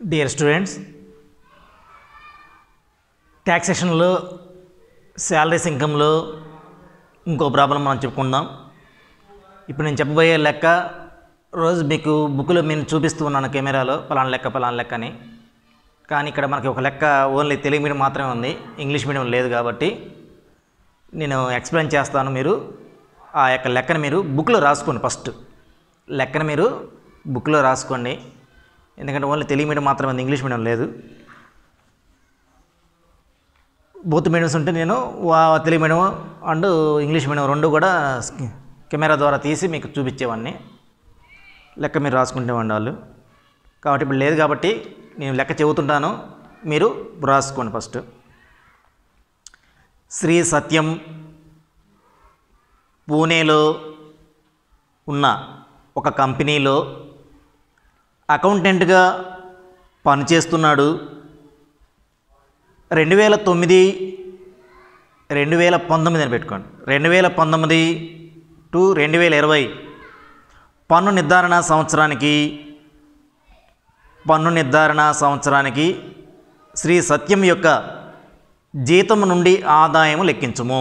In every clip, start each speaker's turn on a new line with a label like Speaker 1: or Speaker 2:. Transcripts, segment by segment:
Speaker 1: dear students ట్యాక్సేషన్లో salaries ఇన్కంలో ఇంకో ప్రాబ్లం మనం చెప్పుకుందాం ఇప్పుడు నేను చెప్పబోయే లెక్క రోజు మీకు బుక్లో నేను చూపిస్తూ ఉన్నాను కెమెరాలో పలానా లెక్క పలానా లెక్క అని కానీ ఇక్కడ మనకి ఒక లెక్క ఓన్లీ తెలుగు మీడియం మాత్రమే ఉంది ఇంగ్లీష్ మీడియం లేదు కాబట్టి నేను ఎక్స్ప్లెయిన్ చేస్తాను మీరు ఆ యొక్క లెక్కను మీరు బుక్లో రాసుకోండి ఫస్ట్ లెక్కను మీరు బుక్లో రాసుకోండి ఎందుకంటే ఓన్లీ తెలుగు మీడియం మాత్రమే ఉంది ఇంగ్లీష్ మీడియం లేదు బోత్ మీడియంస్ ఉంటే నేను వా- Telugu medium and English medium రెండు కూడా స్కి- కెమెరా ద్వారా తీసి మీకు చూపించేవాడిని లెక్క మీరు రాసుకుంటే వాళ్ళు కాబట్టి ఇప్పుడు లేదు కాబట్టి నేను లెక్క చెబుతుంటాను మీరు రాసుకోండి ఫస్ట్ శ్రీ సత్యం పూణేలో ఉన్న ఒక కంపెనీలో అకౌంటెంట్గా పనిచేస్తున్నాడు రెండు వేల తొమ్మిది రెండు వేల పంతొమ్మిది అని పెట్టుకోండి రెండు వేల పంతొమ్మిది టు రెండు వేల ఇరవై పన్ను నిర్ధారణ సంవత్సరానికి పన్ను నిర్ధారణ సంవత్సరానికి శ్రీ సత్యం యొక్క జీతం నుండి ఆదాయం లెక్కించుము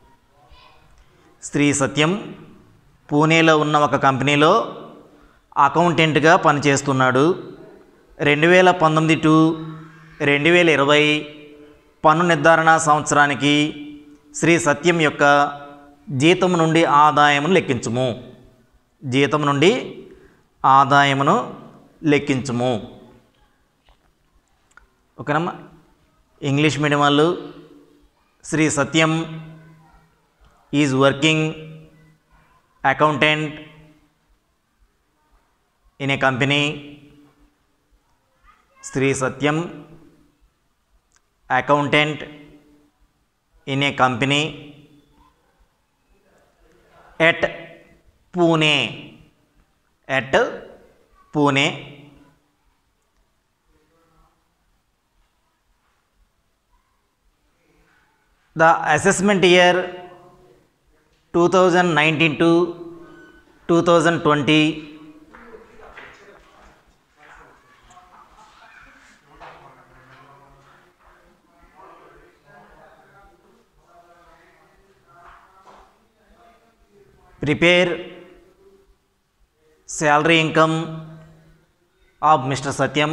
Speaker 1: శ్రీ సత్యం పూణేలో ఉన్న ఒక కంపెనీలో అకౌంటెంట్గా పనిచేస్తున్నాడు రెండు వేల పంతొమ్మిది టు రెండు వేల ఇరవై పన్ను నిర్ధారణ సంవత్సరానికి శ్రీ సత్యం యొక్క జీతం నుండి ఆదాయమును లెక్కించుము జీతం నుండి ఆదాయమును లెక్కించుము ఓకేనమ్మా ఇంగ్లీష్ మీడియం వాళ్ళు Shri Satyam is working accountant in a company Shri Satyam accountant in a company at Pune at Pune the assessment year 2019 to 2020 prepare salary income of mr satyam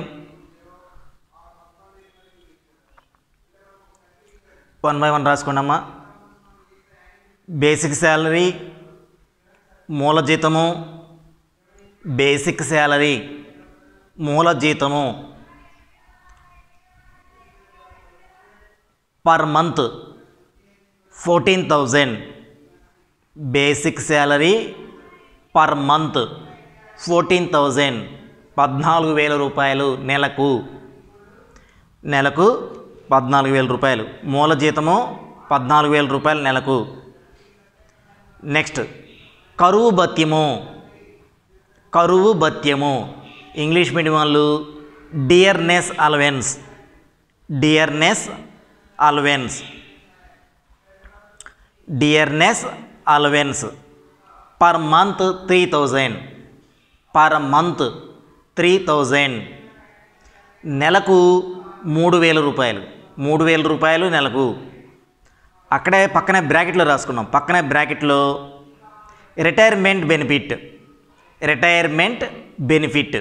Speaker 1: one by one రాసుకోండమ్మా బేసిక్ శాలరీ మూల జీతము బేసిక్ శాలరీ మూల జీతము per month fourteen thousand basic salary per month fourteen thousand పద్నాలుగు వేల రూపాయలు నెలకు నెలకు పద్నాలుగు వేల రూపాయలు మూల జీతము పద్నాలుగు వేల రూపాయలు నెలకు నెక్స్ట్ కరువు భత్యము కరువు భత్యము ఇంగ్లీష్ మీడియం వాళ్ళు dearness allowance dearness allowance dearness allowance per month three thousand per month three thousand నెలకు మూడు వేల రూపాయలు మూడు వేల రూపాయలు నెలకు అక్కడే పక్కనే బ్రాకెట్లో రాసుకున్నాం పక్కనే బ్రాకెట్లో retirement benefit retirement benefit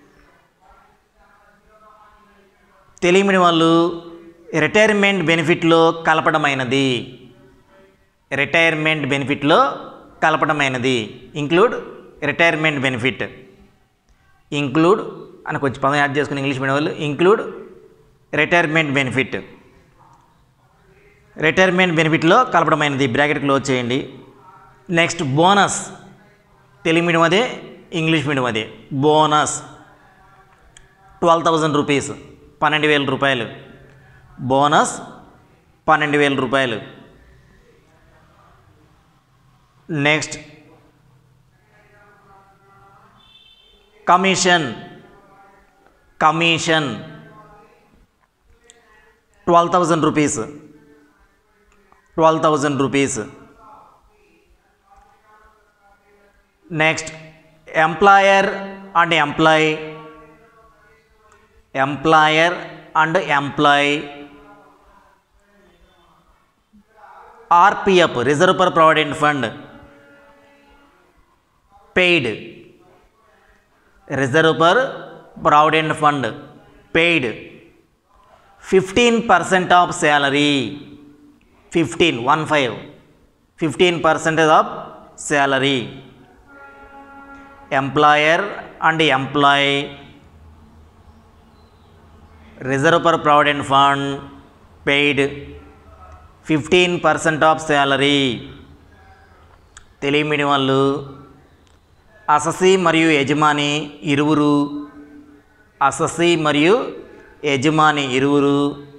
Speaker 1: Telugu medium వాళ్ళు రిటైర్మెంట్ బెనిఫిట్లో కలపడమైనది రిటైర్మెంట్ బెనిఫిట్లో కలపడమైనది ఇంక్లూడ్ రిటైర్మెంట్ బెనిఫిట్ ఇంక్లూడ్ అని కొంచెం పదం యాడ్ చేసుకుని ఇంగ్లీష్ మీడియం వాళ్ళు ఇంక్లూడ్ రిటైర్మెంట్ బెనిఫిట్ రిటైర్మెంట్ బెనిఫిట్లో కలపడమైనది బ్రాకెట్ క్లోజ్ చేయండి నెక్స్ట్ బోనస్ తెలుగు మీడియం అదే ఇంగ్లీష్ మీడియం అదే బోనస్ ట్వెల్వ్ థౌజండ్ రూపీస్ పన్నెండు వేల రూపాయలు బోనస్ పన్నెండు వేల రూపాయలు next commission commission twelve thousand rupees twelve thousand rupees next employer and employee employer and employee RPF reserve for provident fund paid reserve for provident fund paid fifteen percent of salary fifteen one five fifteen percentage of salary employer and employee reserve for provident fund paid fifteen percent of salary Telugu medium వాళ్ళు అససి మరియు యజమాని ఇరువురు అససి మరియు యజమాని ఇరువురు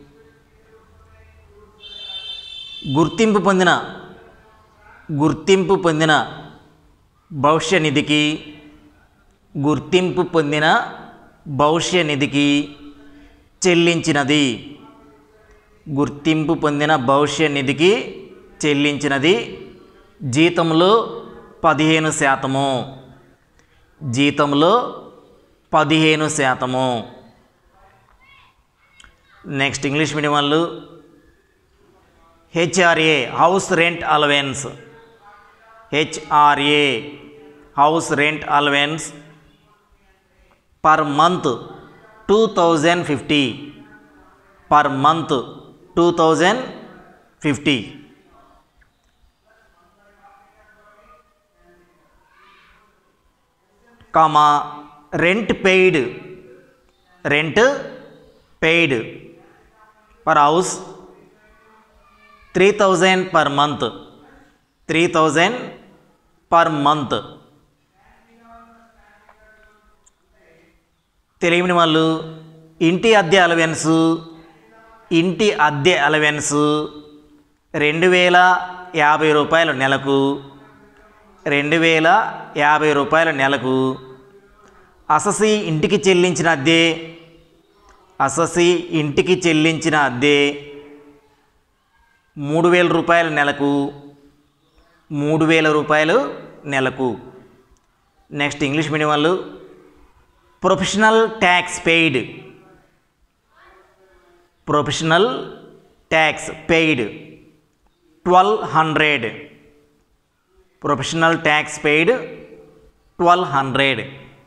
Speaker 1: గుర్తింపు పొందిన గుర్తింపు పొందిన భవిష్య నిధికి గుర్తింపు పొందిన భవిష్య నిధికి చెల్లించినది గుర్తింపు పొందిన భవిష్య నిధికి చెల్లించినది జీతంలో పదిహేను శాతము జీతంలో పదిహేను శాతము నెక్స్ట్ ఇంగ్లీష్ మీడియం వాళ్ళు HRA house rent allowance HRA house rent allowance per month two thousand fifty per month two thousand fifty comma rent paid rent paid per house three thousand per month three thousand per month తెలియని వాళ్ళు ఇంటి అద్దె allowance ఇంటి అద్దె allowance రెండు వేల యాభై రూపాయలు నెలకు రెండు వేల యాభై రూపాయల నెలకు అససి ఇంటికి చెల్లించిన అద్దె అససి ఇంటికి చెల్లించిన అద్దె మూడు వేల రూపాయల నెలకు మూడు వేల రూపాయలు నెలకు నెక్స్ట్ ఇంగ్లీష్ మీడియం వాళ్ళు professional tax paid professional tax paid twelve hundred professional tax paid twelve hundred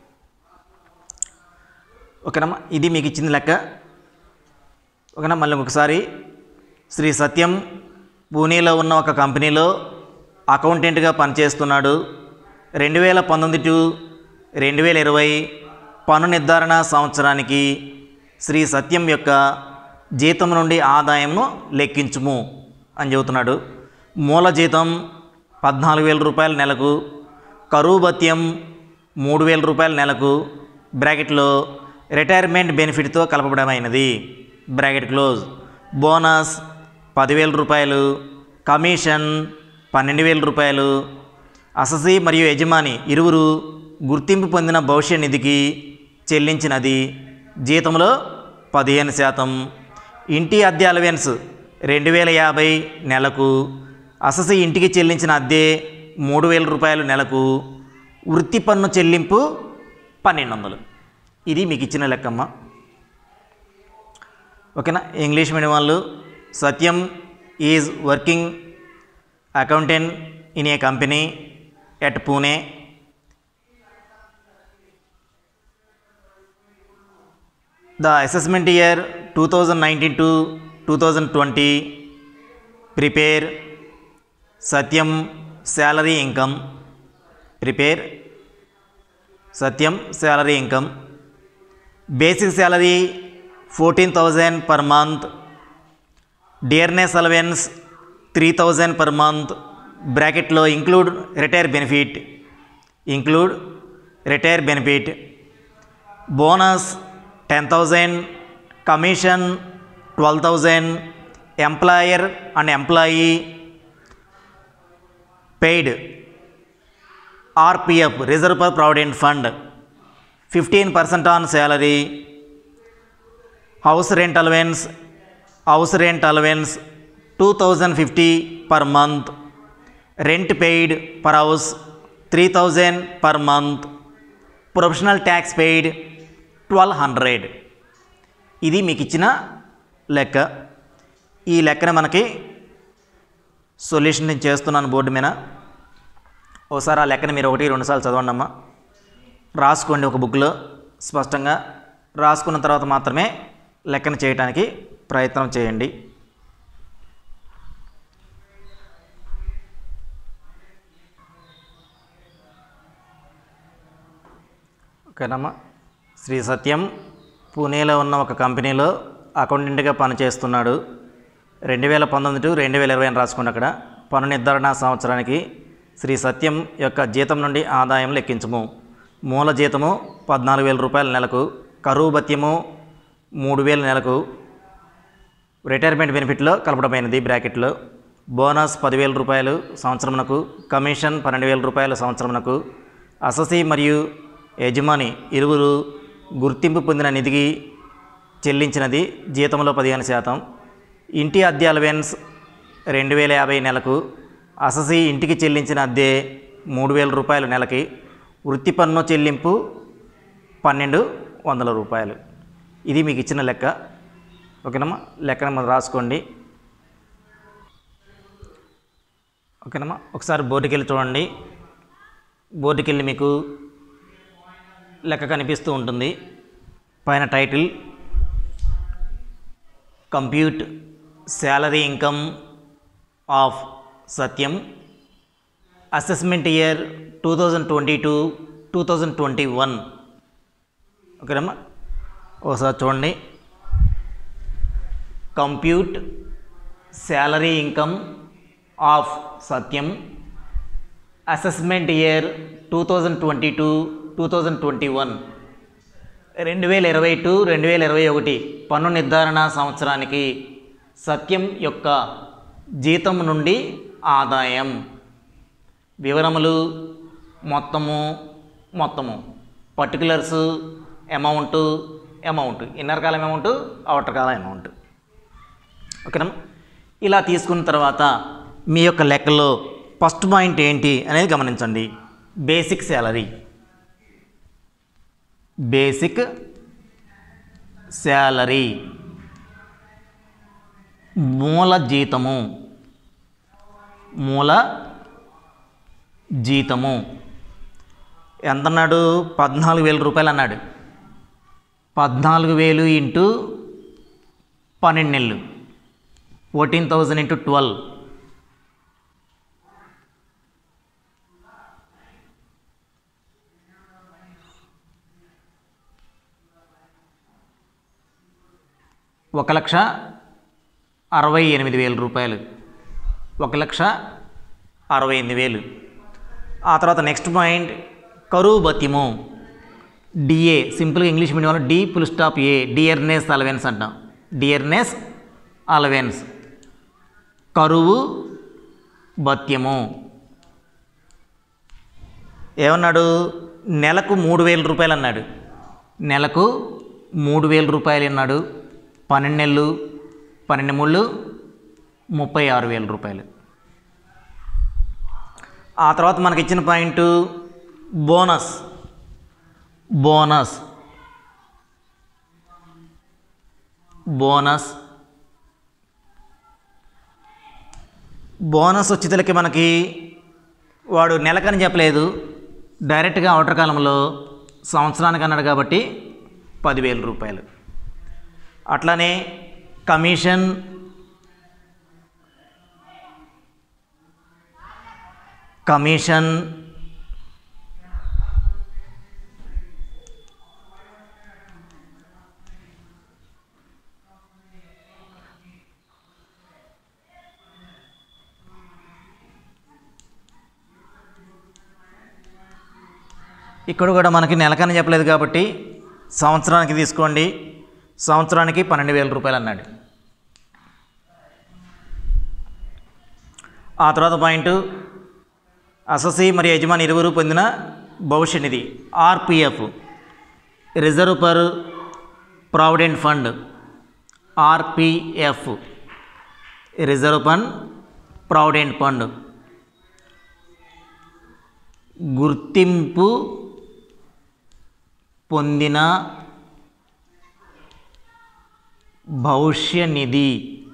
Speaker 1: ఓకేనమ్మా ఇది మీకు ఇచ్చింది లెక్క ఓకేనా మళ్ళీ ఒకసారి శ్రీ సత్యం పూణేలో ఉన్న ఒక కంపెనీలో అకౌంటెంట్గా పనిచేస్తున్నాడు రెండు వేల పంతొమ్మిది టు రెండు వేల ఇరవై పన్ను నిర్ధారణ సంవత్సరానికి శ్రీ సత్యం యొక్క జీతం నుండి ఆదాయంను లెక్కించుము అని చెబుతున్నాడు మూల జీతం పద్నాలుగు వేల రూపాయల నెలకు కరువు భత్యం మూడు వేల రూపాయల నెలకు బ్రాకెట్లో రిటైర్మెంట్ బెనిఫిట్తో కలపబడమైనది బ్రాకెట్ క్లోజ్ బోనస్ పదివేల రూపాయలు కమిషన్ పన్నెండు వేల రూపాయలు అససి మరియు యజమాని ఇరువురు గుర్తింపు పొందిన భవిష్య నిధికి చెల్లించినది జీతంలో పదిహేను శాతం ఇంటి అద్దె అలవెన్స్ రెండు వేల యాభై నెలకు అససి ఇంటికి చెల్లించిన అద్దె మూడు వేల రూపాయలు నెలకు వృత్తి పన్ను చెల్లింపు పన్నెండు వందలు ఇది మీకు ఇచ్చిన లెక్కమ్మ ఓకేనా ఇంగ్లీష్ మీడియం వాళ్ళు Satyam is working accountant in a company at Pune The assessment year 2019 to 2020 prepare Satyam salary income prepare Satyam salary income basic salary 14000 per month dearness allowance 3000 per month bracket లో include retire benefit include retire benefit bonus ten thousand commission twelve thousand employer and employee paid RPF reserve for provident fund fifteen percent on salary house rent allowance house rent allowance two thousand fifty per month rent paid per house three thousand per month professional tax paid twelve hundred ఇది మీకు ఇచ్చిన లెక్క ఈ లెక్కన మనకి solution నేను చేస్తున్నాను board మీద ఒకసారి ఆ లెక్కన మీరు ఒకటి రెండుసార్లు చదవండి అమ్మా రాసుకోండి ఒక బుక్లో స్పష్టంగా రాసుకున్న తర్వాత మాత్రమే లెక్కన చేయడానికి ప్రయత్నం చేయండి ఓకేనమ్మా శ్రీ సత్యం పూణేలో ఉన్న ఒక కంపెనీలో అకౌంటెంట్గా పనిచేస్తున్నాడు రెండు వేల పంతొమ్మిది టు రెండు వేల ఇరవై అని రాసుకోండి అక్కడ పన్ను నిర్ధారణ సంవత్సరానికి శ్రీ సత్యం యొక్క జీతం నుండి ఆదాయం లెక్కించము మూల జీతము పద్నాలుగు వేల రూపాయల నెలకు కరువు భత్యము మూడు వేల నెలకు రిటైర్మెంట్ బెనిఫిట్లో కలపడమైనది బ్రాకెట్లో బోనస్ పదివేల రూపాయలు సంవత్సరమునకు కమిషన్ పన్నెండు వేల రూపాయల సంవత్సరమునకు అససి మరియు యజమాని ఇరువురు గుర్తింపు పొందిన నిధికి చెల్లించినది జీతంలో పదిహేను శాతం ఇంటి అద్దె అలవెన్స్ రెండు వేల యాభై నెలకు అససి ఇంటికి చెల్లించిన అద్దె మూడు వేల రూపాయలు నెలకి వృత్తి పన్ను చెల్లింపు పన్నెండు వందల రూపాయలు ఇది మీకు ఇచ్చిన లెక్క ఓకేనమ్మా లెక్కన మనం రాసుకోండి ఓకేనమ్మా ఒకసారి బోర్డుకి వెళ్ళి చూడండి బోర్డుకి వెళ్ళి మీకు లెక్క కనిపిస్తూ ఉంటుంది పైన title compute salary income of Satyam assessment year two thousand twenty two two thousand twenty one ఓకేనమ్మా ఒకసారి చూడండి compute salary income of Satyam assessment year two thousand twenty two two thousand twenty one రెండు వేల ఇరవై టూ రెండు వేల ఇరవై ఒకటి పన్ను నిర్ధారణ సంవత్సరానికి సత్యం యొక్క జీతం నుండి ఆదాయం వివరములు మొత్తము మొత్తము particulars amount amount inner column amount outer column amount ఓకేనా ఇలా తీసుకున్న తర్వాత మీ యొక్క లెక్కలో ఫస్ట్ పాయింట్ ఏంటి అనేది గమనించండి బేసిక్ శాలరీ బేసిక్ శాలరీ మూల జీతము మూల జీతము ఎంత అన్నాడు పద్నాలుగు వేల రూపాయలు అన్నాడు పద్నాలుగు వేలు ఇంటూ పన్నెండు నెలలు ఫోర్టీన్ థౌజండ్ ఇంటూ ట్వెల్వ్ ఒక లక్ష అరవై ఎనిమిది వేల రూపాయలు ఒక లక్ష అరవై ఎనిమిది వేలు ఆ తర్వాత నెక్స్ట్ పాయింట్ కరువు భత్యము డిఏ సింపుల్గా ఇంగ్లీష్ మీడియంలో D full stop A dearness allowance అంటాం డియర్నెస్ అలవెన్స్ కరువు భత్యము ఏమన్నాడు నెలకు మూడు వేల రూపాయలు అన్నాడు నెలకు మూడు వేల రూపాయలు అన్నాడు పన్నెండు నెలలు పన్నెండు మూళ్ళు ముప్పై ఆరు వేల రూపాయలు ఆ తర్వాత మనకి ఇచ్చిన point bonus bonus bonus bonus వచ్చేసరికి మనకి వాడు నెలకని చెప్పలేదు డైరెక్ట్గా అవుటర్ కాలంలో సంవత్సరానికి అన్నాడు కాబట్టి పదివేల రూపాయలు అట్లానే కమిషన్ కమిషన్ ఇక్కడ కూడా మనకి నెలకని చెప్పలేదు కాబట్టి సంవత్సరానికి తీసుకోండి సంవత్సరానికి పన్నెండు వేల రూపాయలు అన్నాడు ఆ తర్వాత పాయింట్ అససి మరియు యజమాని ఇరువురు పొందిన భవిష్య నిధి RPF reserve per provident fund RPF reserve fund provident fund గుర్తింపు పొందిన భవిష్య నిధి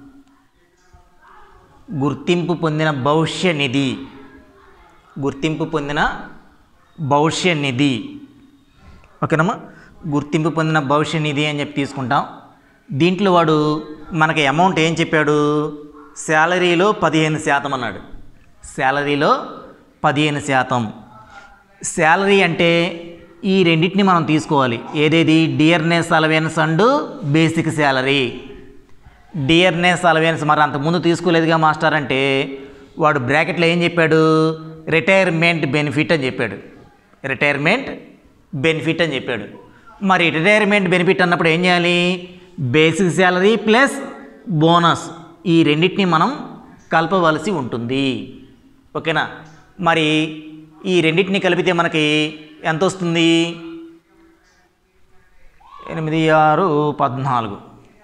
Speaker 1: గుర్తింపు పొందిన భవిష్య నిధి గుర్తింపు పొందిన భవిష్య నిధి ఓకేనమ్మా గుర్తింపు పొందిన భవిష్య నిధి అని చెప్పి తీసుకుంటాం దీంట్లో వాడు మనకి అమౌంట్ ఏం చెప్పాడు శాలరీలో పదిహేను శాతం అన్నాడు శాలరీలో పదిహేను శాతం శాలరీ అంటే ఈ రెండింటిని మనం తీసుకోవాలి ఏదేది dearness allowance and basic salary dearness allowance మరి అంతకుముందు తీసుకోలేదుగా మాస్టర్ అంటే వాడు బ్రాకెట్లో ఏం చెప్పాడు రిటైర్మెంట్ బెనిఫిట్ అని చెప్పాడు రిటైర్మెంట్ బెనిఫిట్ అని చెప్పాడు మరి రిటైర్మెంట్ బెనిఫిట్ అన్నప్పుడు ఏం చేయాలి బేసిక్ శాలరీ ప్లస్ బోనస్ ఈ రెండింటిని మనం కలపవలసి ఉంటుంది ఓకేనా మరి ఈ రెండింటిని కలిపితే మనకి ఎంత వస్తుంది ఎనిమిది ఆరు పద్నాలుగు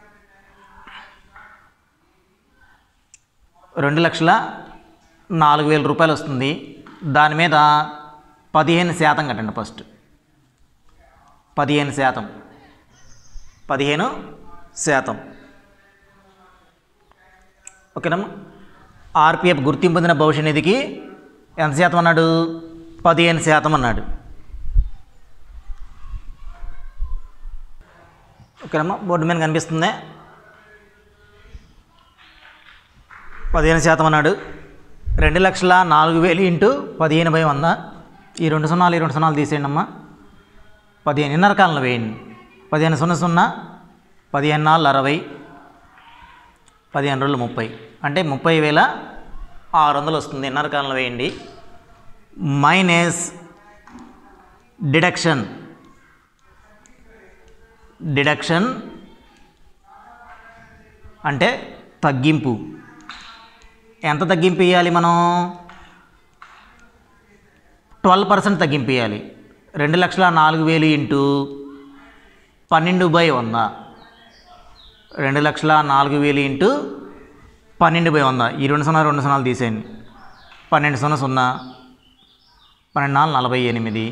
Speaker 1: రెండు లక్షల నాలుగు వేల రూపాయలు వస్తుంది దాని మీద పదిహేను శాతం కట్టండి ఫస్ట్ పదిహేను శాతం పదిహేను శాతం ఓకేనమ్మా ఆర్పిఎఫ్ గుర్తింపు పొందిన భవిష్య నిధికి ఎంత శాతం అన్నాడు పదిహేను శాతం అన్నాడు ఓకేనమ్మా బోర్డు మీద కనిపిస్తుంది పదిహేను శాతం అన్నాడు రెండు లక్షల నాలుగు వేలు ఇంటూ పదిహేను బై వంద ఈ రెండు సున్నాలు ఈ రెండు సున్నాలు తీసేయండి అమ్మా పదిహేను ఇన్నర కాలంలో వేయండి పదిహేను సున్నా సున్నా పదిహేను నాలుగు అరవై పదిహేను రోజులు ముప్పై అంటే ముప్పై వేల ఆరు వందలు వస్తుంది ఇన్నర కాలంలో వేయండి మైనస్ డిడక్షన్ డిడక్షన్ అంటే తగ్గింపు ఎంత తగ్గింపు ఇవ్వాలి మనం ట్వెల్వ్ పర్సెంట్ తగ్గింపు ఇవ్వాలి రెండు లక్షల నాలుగు వేలు ఇంటూ పన్నెండు బై వంద రెండు లక్షల నాలుగు వేలు ఇంటూ పన్నెండు బై వంద ఈ రెండు సున్నా రెండు సున్నాలు తీసేయండి పన్నెండు సున్నా సున్నా పన్నెండు నాలుగు నలభై ఎనిమిది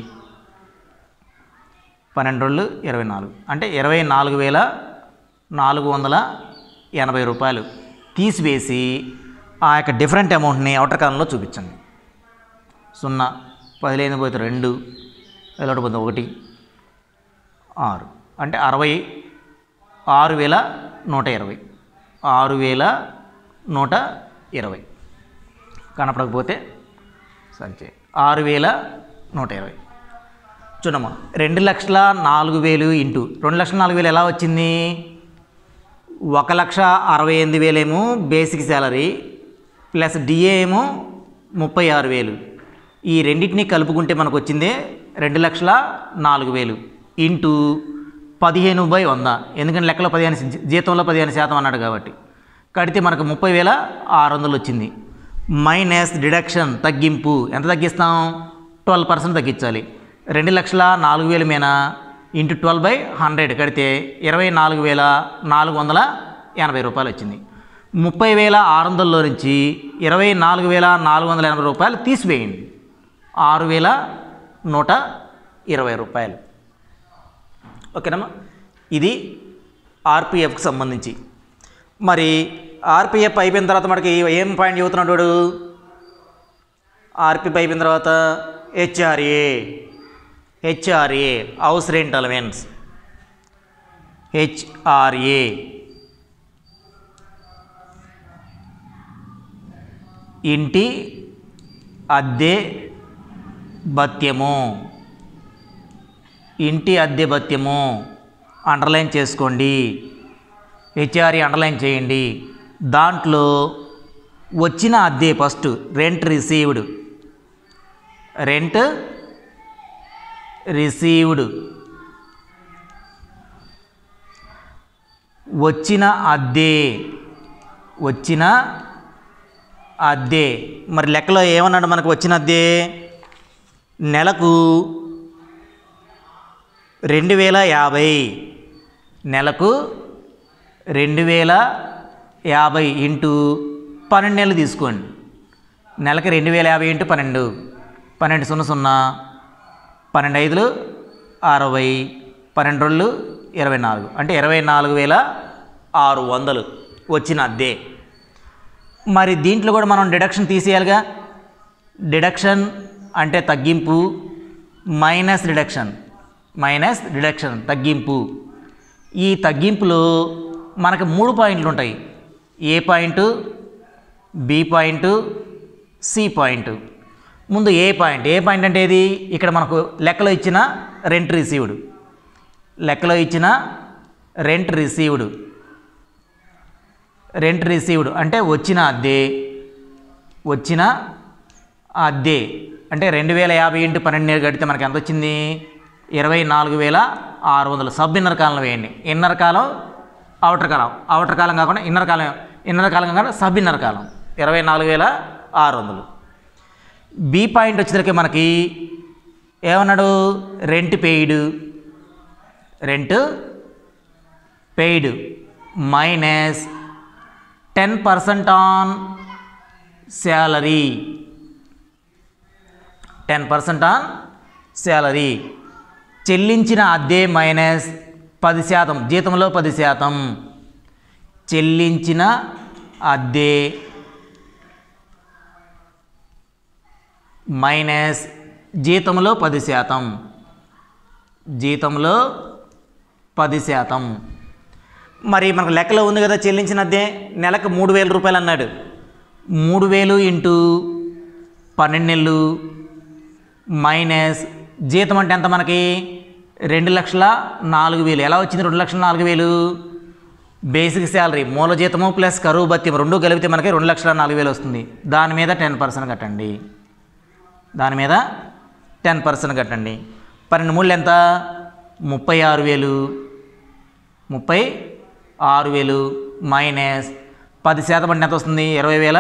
Speaker 1: పన్నెండు రెండు ఇరవై నాలుగు అంటే ఇరవై నాలుగు వేల నాలుగు వందల ఎనభై రూపాయలు తీసివేసి ఆ యొక్క డిఫరెంట్ అమౌంట్ని అవుటర్ కాలంలో చూపించండి సున్నా పదిహేను పోతే రెండు ఒకటి పోతే ఒకటి ఆరు అంటే అరవై ఆరు వేల నూట ఇరవై ఆరు వేల నూట ఇరవై కనపడకపోతే సంచే ఆరు వేల నూట ఇరవై చూడమ్మా రెండు లక్షల నాలుగు వేలు ఇంటూ రెండు లక్షల నాలుగు వేలు ఎలా వచ్చింది ఒక లక్ష అరవై ఎనిమిది వేలేమో బేసిక్ శాలరీ ప్లస్ డిఏ ఏమో ముప్పై ఆరు వేలు ఈ రెండింటిని కలుపుకుంటే మనకు వచ్చిందే రెండు లక్షల నాలుగు వేలు ఇంటూ పదిహేను బై వంద ఎందుకంటే లెక్కలో పదిహేను జీ- జీతంలో పదిహేను శాతం అన్నాడు కాబట్టి కడితే మనకు ముప్పై వేల ఆరు వందలు వచ్చింది మైనస్ డిడక్షన్ తగ్గింపు ఎంత తగ్గిస్తాం ట్వెల్వ్ పర్సెంట్ తగ్గించాలి రెండు లక్షల నాలుగు వేల మీద ఇంటూ ట్వెల్వ్ బై హండ్రెడ్ కడితే ఇరవై నాలుగు వేల నాలుగు వందల ఎనభై రూపాయలు వచ్చింది ముప్పై వేల ఆరు వందల్లో నుంచి ఇరవై నాలుగు వేల నాలుగు వందల ఎనభై రూపాయలు తీసివేయండి ఆరు వేల నూట ఇరవై రూపాయలు ఓకేనమ్మా ఇది ఆర్పిఎఫ్కి సంబంధించి మరి ఆర్పిఎఫ్ అయిపోయిన తర్వాత మనకి ఏం పాయింట్ చెబుతున్నాడు వాడు ఆర్పిఎఫ్ అయిపోయిన తర్వాత HRA HRA house rent allowance HRA ఇంటి అద్దె భత్యము ఇంటి అద్దె భత్యము అండర్లైన్ చేసుకోండి హెచ్ఆర్ఈ అండర్లైన్ చేయండి దాంట్లో వచ్చిన అద్దె first rent received rent received వచ్చిన అద్దె వచ్చిన అద్దె మరి లెక్కలో ఏమన్నాడు మనకు వచ్చిన అద్దె నెలకు రెండు వేల యాభై నెలకు రెండు వేల యాభై ఇంటూ పన్నెండు నెలలు తీసుకోండి నెలకి రెండు వేల యాభై ఇంటూ పన్నెండు పన్నెండు సున్నా సున్నా పన్నెండు ఐదులు అరవై పన్నెండు రెండు ఇరవై నాలుగు అంటే ఇరవై నాలుగు వేల ఆరు వందలు వచ్చిన అద్దె మరి దీంట్లో కూడా మనం డిడక్షన్ తీసేయాలిగా డిడక్షన్ అంటే తగ్గింపు మైనస్ డిడక్షన్ మైనస్ డిడక్షన్ తగ్గింపు ఈ తగ్గింపులో మనకు మూడు పాయింట్లు ఉంటాయి A point B point C point ముందు ఏ పాయింట్ ఏ పాయింట్ అంటే ఏది ఇక్కడ మనకు లెక్కలో ఇచ్చిన రెంట్ రిసీవ్డ్ లెక్కలో ఇచ్చిన రెంట్ రిసీవ్డ్ రెంట్ రిసీవ్డ్ అంటే వచ్చిన అద్దె వచ్చిన అద్దె అంటే రెండు వేల యాభై ఇంటూ పన్నెండు కడితే మనకి ఎంత వచ్చింది ఇరవై నాలుగు వేల ఆరు వందలు సబ్ ఇన్నర్ కాలంలో వేయండి inner column outer column outer column కాకుండా ఇన్నర్ కాలం ఇన్నర్ కాలం కాకుండా సబ్ ఇన్నర్ కాలం ఇరవై నాలుగు వేల ఆరు వందలు బి పాయింట్ వచ్చేసరికి మనకి ఏమన్నాడు rent paid rent paid minus ten percent on salary ten percent on salary చెల్లించిన అద్దె మైనస్ పది శాతం జీతంలో పది శాతం చెల్లించిన అద్దె మైనస్ జీతంలో పది శాతం జీతంలో పది శాతం మరి మనకు లెక్కలో ఉంది కదా చెల్లించిన అద్దె నెలకు మూడు వేల రూపాయలు అన్నాడు మూడు వేలు ఇంటూ పన్నెండు నెలలు మైనస్ జీతం అంటే ఎంత మనకి రెండు లక్షల నాలుగు వేలు ఎలా వచ్చింది రెండు లక్షల నాలుగు వేలు బేసిక్ శాలరీ మూల జీతము ప్లస్ కరువు భత్యం రెండు కలిపితే మనకి రెండు లక్షల నాలుగు వేలు వస్తుంది దాని మీద టెన్ పర్సెంట్ కట్టండి దాని మీద టెన్ పర్సెంట్ కట్టండి పన్నెండు మూడు ఎంత ముప్పై ఆరు వేలు ముప్పై ఆరు వేలు మైనస్ పది శాతం అంటే ఎంత వస్తుంది ఇరవై వేల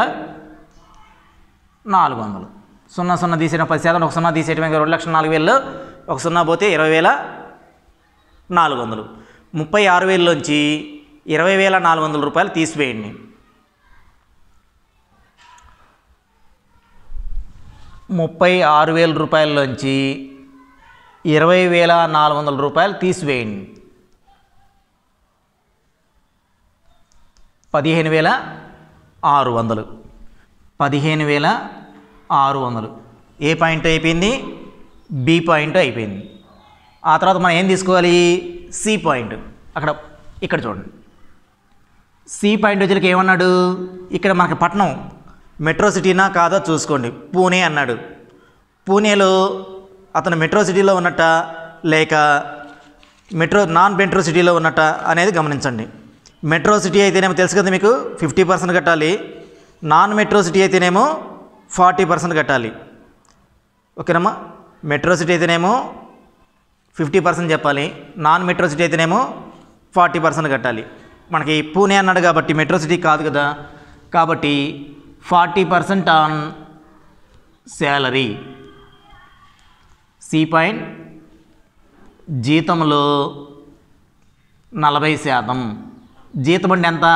Speaker 1: నాలుగు వందలు సున్నా సున్నా తీసేయడం పది శాతం ఒక సున్నా తీసేయటమే కదా, రెండు లక్షల నాలుగు వేలు ఒక సున్నా పోతే ఇరవై వేల నాలుగు వందలు ముప్పై ఆరు వేలలోంచి ఇరవై వేల నాలుగు వందల రూపాయలు తీసివేయండి ముప్పై ఆరు వేల రూపాయల్లోంచి ఇరవై వేల నాలుగు వందల రూపాయలు తీసివేయండి పదిహేను వేల ఆరు వందలు పదిహేను వేల ఆరు వందలు ఏ పాయింట్ అయిపోయింది బి పాయింట్ అయిపోయింది ఆ తర్వాత మనం ఏం తీసుకోవాలి సి పాయింట్ అక్కడ ఇక్కడ చూడండి సి పాయింట్ వచ్చేకి ఏమన్నాడు ఇక్కడ మనకి పట్నం మెట్రో సిటీనా కాదో చూసుకోండి పూణే అన్నాడు పూణేలో అతను మెట్రో సిటీలో ఉన్నట్ట లేక మెట్రో నాన్ మెట్రో సిటీలో ఉన్నట్ట అనేది గమనించండి మెట్రో సిటీ అయితేనేమో తెలుసు కదా మీకు ఫిఫ్టీ పర్సెంట్ కట్టాలి నాన్ మెట్రో సిటీ అయితేనేమో ఫార్టీ పర్సెంట్ కట్టాలి ఓకేనమ్మా మెట్రో సిటీ అయితేనేమో ఫిఫ్టీ పర్సెంట్ చెప్పాలి నాన్ మెట్రో సిటీ అయితేనేమో ఫార్టీ పర్సెంట్ కట్టాలి మనకి పూణే అన్నాడు కాబట్టి మెట్రో సిటీ కాదు కదా కాబట్టి forty percent on salary C point జీతంలో నలభై శాతం జీతం అంటే ఎంత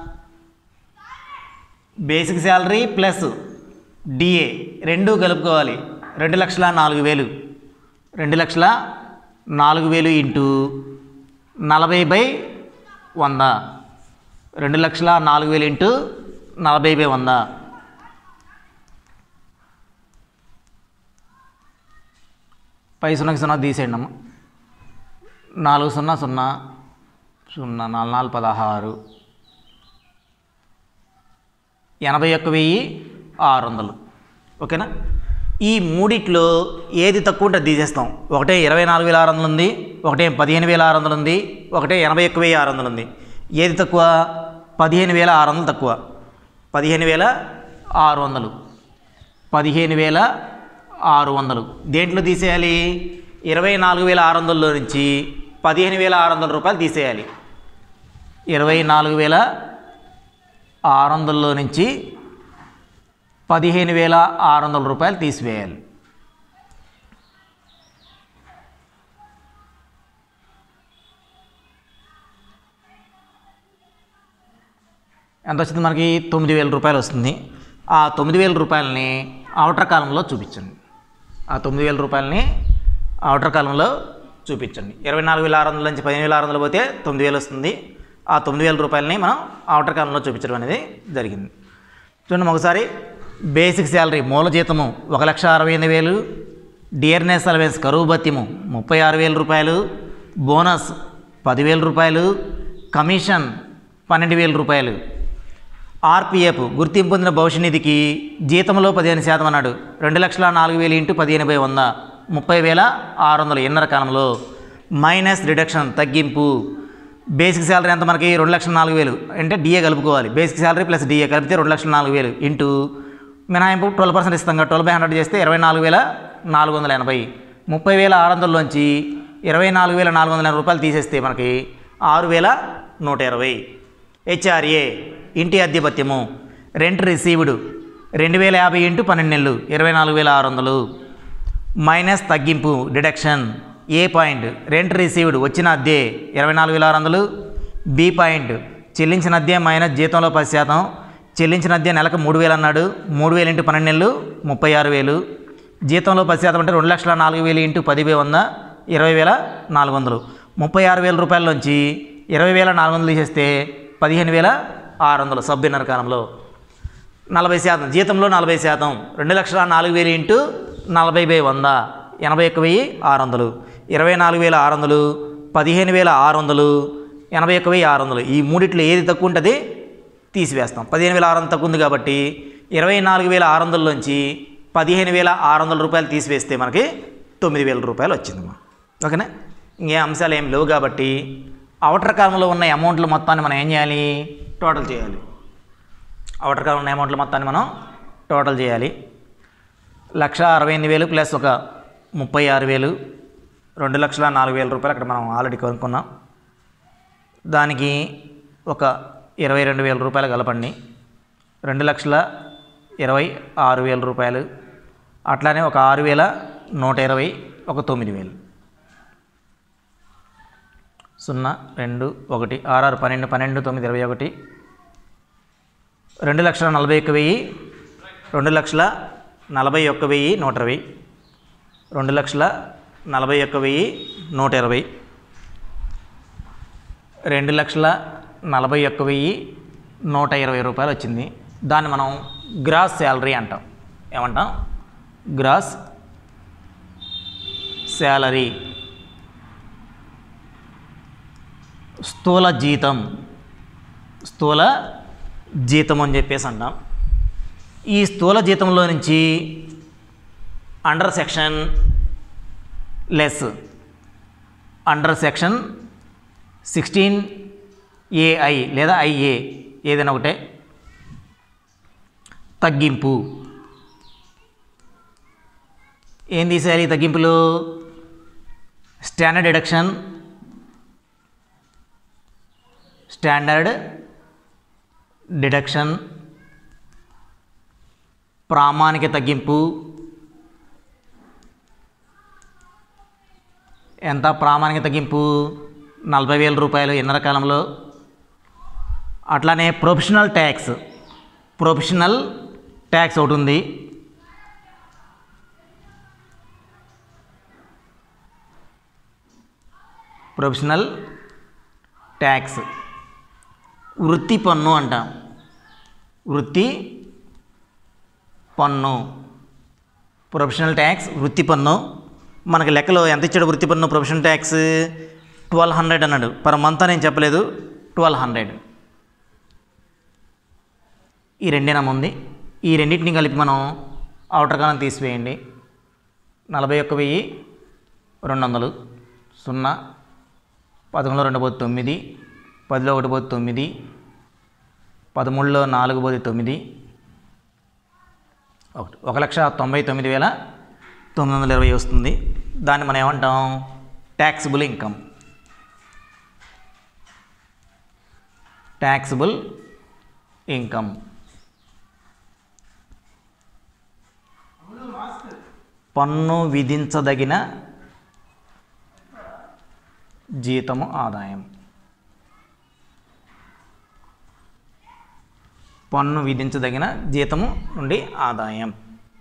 Speaker 1: బేసిక్ శాలరీ ప్లస్ డిఏ రెండు కలుపుకోవాలి రెండు లక్షల నాలుగు వేలు రెండు లక్షల నాలుగు వేలు ఇంటూ నలభై బై వంద రెండు లక్షల నాలుగు వేలు ఇంటూ నలభై బై వంద పై సున్నాకి సున్నా తీసేయండి అమ్మ నాలుగు సున్నా సున్నా సున్నా నాలుగు నాలుగు పదహారు ఎనభై ఒక్క వెయ్యి ఆరు వందలు ఓకేనా ఈ మూడిట్లో ఏది తక్కువ ఉంటే అది తీసేస్తాం ఒకటే ఇరవై నాలుగు వేల ఆరు వందలు ఉంది ఒకటే పదిహేను వేల ఆరు వందలు ఉంది ఒకటే ఎనభై ఒక్క వెయ్యి ఆరు వందలు ఉంది ఏది తక్కువ పదిహేను వేల ఆరు వందలు తక్కువ పదిహేను వేల ఆరు వందలు పదిహేను వేల ఆరు వందలు దేంట్లో తీసేయాలి ఇరవై నాలుగు వేల ఆరు వందల్లో నుంచి పదిహేను వేల ఆరు వందల రూపాయలు తీసేయాలి ఇరవై నాలుగు వేల ఆరు వందల్లో నుంచి పదిహేను వేల ఆరు వందల రూపాయలు తీసివేయాలి ఎంత వచ్చింది మనకి తొమ్మిది వేల రూపాయలు వస్తుంది ఆ తొమ్మిది వేల రూపాయలని అవుటర్ కాలంలో చూపించండి ఆ తొమ్మిది వేల రూపాయలని అవుటర్ కాలంలో చూపించండి ఇరవై నాలుగు వేల ఆరు వందల నుంచి పదిహేను వేల ఆరు వందలు పోతే తొమ్మిది వేలు వస్తుంది ఆ తొమ్మిది వేల రూపాయలని మనం అవుటర్ కాలంలో చూపించడం అనేది జరిగింది చూడండి ఒకసారి బేసిక్ శాలరీ మూల జీతము ఒక లక్ష అరవై ఎనిమిది వేలు డియర్నెస్ అలవెన్స్ కరువు భత్యము ముప్పై ఆరు వేల రూపాయలు బోనస్ పదివేల రూపాయలు కమిషన్ పన్నెండు వేల రూపాయలు ఆర్పిఎఫ్ గుర్తింపు పొందిన భవిష్య నిధికి జీతంలో పదిహేను శాతం అన్నాడు రెండు లక్షల నాలుగు వేలు ఇంటూ పదిహేను బై వంద ముప్పై వేల ఆరు వందలు ఎన్నర కాలంలో మైనస్ రిడక్షన్ తగ్గింపు బేసిక్ శాలరీ ఎంత మనకి రెండు లక్షల నాలుగు వేలు అంటే డిఏ కలుపుకోవాలి బేసిక్ శాలరీ ప్లస్ డిఏ కలిపితే రెండు లక్షల నాలుగు వేలు ఇంటూ మినహాయింపు ట్వెల్వ్ పర్సెంట్ ఇస్తాం కదా ట్వెల్వ్ బై హండ్రెడ్ చేస్తే ఇరవై నాలుగు వేల నాలుగు వందల ఎనభై ముప్పై వేల ఆరు వందలలోంచి ఇరవై నాలుగు వేల నాలుగు వందల ఎనభై రూపాయలు తీసేస్తే మనకి ఆరు వేల నూట ఇరవై హెచ్ఆర్ఏ ఇంటి అద్దె భత్యము రెంట్ రిసీవ్డ్ రెండు వేల యాభై ఇంటూ పన్నెండు నెలలు ఇరవై నాలుగు వేల ఆరు వందలు మైనస్ తగ్గింపు deduction A point rent received వచ్చిన అద్దె ఇరవై నాలుగు వేల ఆరు వందలు బి పాయింట్ చెల్లించిన అద్దె మైనస్ జీతంలో పది శాతం చెల్లించిన అద్దె నెలకు మూడు వేలు అన్నాడు మూడు వేలు ఇంటూ పన్నెండు నెలలు ముప్పై ఆరు వేలు జీతంలో పది శాతం అంటే రెండు లక్షల నాలుగు వేలు ఇంటూ పది వే వంద ఇరవై వేల నాలుగు వందలు ముప్పై ఆరు వేల రూపాయల నుంచి ఇరవై వేల నాలుగు వందలు తీసేస్తే పదిహేను వేల ఆరు వందలు సబ్ ఇన్నర్ కాలంలో నలభై శాతం జీతంలో నలభై శాతం రెండు లక్షల నాలుగు వేలు ఇంటూ నలభై బై వంద ఎనభై ఒక్క వెయ్యి ఆరు వందలు ఇరవై నాలుగు వేల ఆరు వందలు పదిహేను వేల ఆరు వందలు ఎనభై ఒక్క వెయ్యి ఆరు వందలు ఈ మూడిట్లో ఏది తక్కువ ఉంటుంది తీసివేస్తాం పదిహేను వేల ఆరు వందలు తక్కువ ఉంది కాబట్టి ఇరవై నాలుగు వేల ఆరు వందలలోంచి పదిహేను వేల ఆరు వందల రూపాయలు తీసివేస్తే మనకి తొమ్మిది వేల రూపాయలు వచ్చిందమ్మా ఓకేనా ఇంకే అంశాలు ఏం లేవు కాబట్టి అవటర్ కాలంలో ఉన్న అమౌంట్లు మొత్తాన్ని మనం ఏం చేయాలి టోటల్ చేయాలి అవుటర్ కాలం ఉన్న అమౌంట్ల మొత్తాన్ని మనం టోటల్ చేయాలి లక్ష అరవై ఎనిమిది వేలు ప్లస్ ఒక ముప్పై ఆరు వేలు రెండు లక్షల నాలుగు వేల రూపాయలు అక్కడ మనం ఆల్రెడీ కొనుక్కున్నాం దానికి ఒక ఇరవై రెండు వేల రూపాయలు కలపండి రెండు లక్షల ఇరవై ఆరు వేల రూపాయలు అట్లానే ఒక ఆరు వేల నూట ఇరవై ఒక తొమ్మిది వేలు సున్నా రెండు ఒకటి ఆరు పన్నెండు పన్నెండు తొమ్మిది ఇరవై ఒకటి రెండు లక్షల నలభై ఒక్క వెయ్యి రెండు లక్షల నలభై ఒక్క వెయ్యి నూట ఇరవై రెండు లక్షల నలభై ఒక్క వెయ్యి నూట ఇరవై రెండు లక్షల నలభై ఒక్క వెయ్యి నూట ఇరవై రూపాయలు వచ్చింది దాన్ని మనం గ్రాస్ శాలరీ అంటాం ఏమంటాం గ్రాస్ శాలరీ స్థూల జీతం స్థూల జీతం అని చెప్పేసి అంటాం ఈ స్థూల జీతంలో నుంచి under section less under section sixteen AI లేదా ఐఏ ఏదైనా ఒకటే తగ్గింపు ఏం తీసేయాలి ఈ తగ్గింపులు స్టాండర్డ్ డిడక్షన్ స్టాండర్డ్ డిడక్షన్ ప్రామాణిక తగ్గింపు ఎంత ప్రామాణిక తగ్గింపు నలభై వేల రూపాయలు ఎన్నర కాలంలో అట్లానే ప్రొఫెషనల్ ట్యాక్స్ ప్రొఫెషనల్ ట్యాక్స్ ఒకటి ఉంది ప్రొఫెషనల్ ట్యాక్స్ వృత్తి పన్ను అంటాం వృత్తి పన్ను ప్రొఫెషనల్ ట్యాక్స్ వృత్తి పన్ను మనకి లెక్కలో ఎంత ఇచ్చాడు వృత్తి పన్ను ప్రొఫెషనల్ ట్యాక్స్ ట్వెల్వ్ హండ్రెడ్ అన్నాడు పర్ మంత్ అని నేను చెప్పలేదు ట్వెల్వ్ హండ్రెడ్ ఈ రెండేనా ఉంది ఈ రెండింటిని కలిపి మనం అవుటర్ కాలం తీసివేయండి నలభై ఒక్క వెయ్యి రెండు వందలు సున్నా పదకొండులో రెండు పోతే తొమ్మిది పదిలో ఒకటి పోతే తొమ్మిది పదమూడులో నాలుగు పోతే తొమ్మిది ఒకటి ఒక లక్ష తొంభై తొమ్మిది వేల తొమ్మిది వందల ఇరవై వస్తుంది దాన్ని మనం ఏమంటాం ట్యాక్సిబుల్ ఇన్కమ్ ట్యాక్సిబుల్ ఇన్కమ్ పన్ను విధించదగిన జీతము ఆదాయం పన్ను విధించదగిన జీతము నుండి ఆదాయం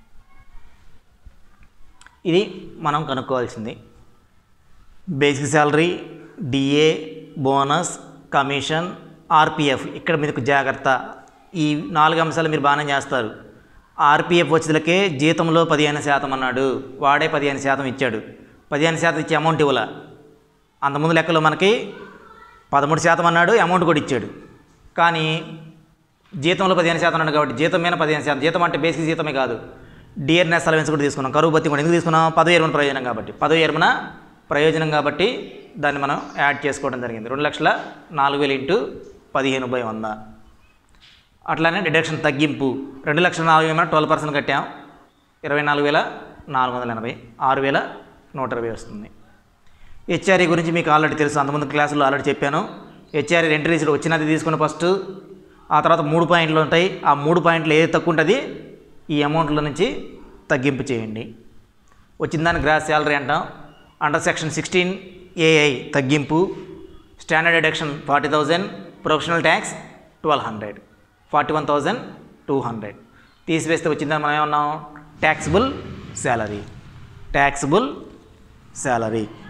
Speaker 1: ఇది మనం కనుక్కోవాల్సింది basic salary DA bonus commission RPF ఇక్కడ మీకు జాగ్రత్త ఈ నాలుగు అంశాలు మీరు బాగానే చేస్తారు ఆర్పిఎఫ్ వచ్చేలకే జీతంలో పదిహేను శాతం అన్నాడు వాడే పదిహేను శాతం ఇచ్చాడు పదిహేను శాతం ఇచ్చే అమౌంట్ ఇవ్వాల అంతకుముందు లెక్కలో మనకి పదమూడు శాతం అన్నాడు అమౌంట్ కూడా ఇచ్చాడు కానీ జీతంలో పదిహేను శాతం అన్నాడు కాబట్టి జీతం మీద పదిహేను శాతం జీతం అంటే బేసిక్ జీతమే కాదు డిఆర్ఎస్ అలవెన్స్ కూడా తీసుకున్నాం కరువు బత్తి కూడా ఎందుకు తీసుకున్నాం పదో ఎరుమన ప్రయోజనం కాబట్టి పదో ఎరుమన ప్రయోజనం కాబట్టి దాన్ని మనం యాడ్ చేసుకోవడం జరిగింది రెండు లక్షల నాలుగు వేలు ఇంటూ పదిహేను బై వంద అట్లానే డిడక్షన్ తగ్గింపు రెండు లక్షల నాలుగు వేల ట్వెల్వ్ పర్సెంట్ కట్టాం ఇరవై నాలుగు వేల నాలుగు వందల ఎనభై ఆరు వేల నూట ఇరవై వస్తుంది హెచ్ఆర్ఈ గురించి మీకు ఆల్రెడీ తెలుసు అంతకుముందు క్లాసులో ఆల్రెడీ చెప్పాను హెచ్ఆర్ఈ ఎంట్రీస్లో వచ్చినది తీసుకుని ఫస్ట్ ఆ తర్వాత మూడు పాయింట్లు ఉంటాయి ఆ మూడు పాయింట్లు ఏది తక్కువ ఉంటుంది ఈ అమౌంట్లో నుంచి తగ్గింపు చేయండి వచ్చిన దాన్ని గ్రాస్ శాలరీ అంటాం అండర్ సెక్షన్ సిక్స్టీన్ ఏఐ తగ్గింపు standard deduction forty thousand professional tax twelve hundred forty one thousand two hundred తీసివేస్తే వచ్చిందని మనం ఏమన్నాం ట్యాక్సిబుల్ శాలరీ ట్యాక్సిబుల్ శాలరీ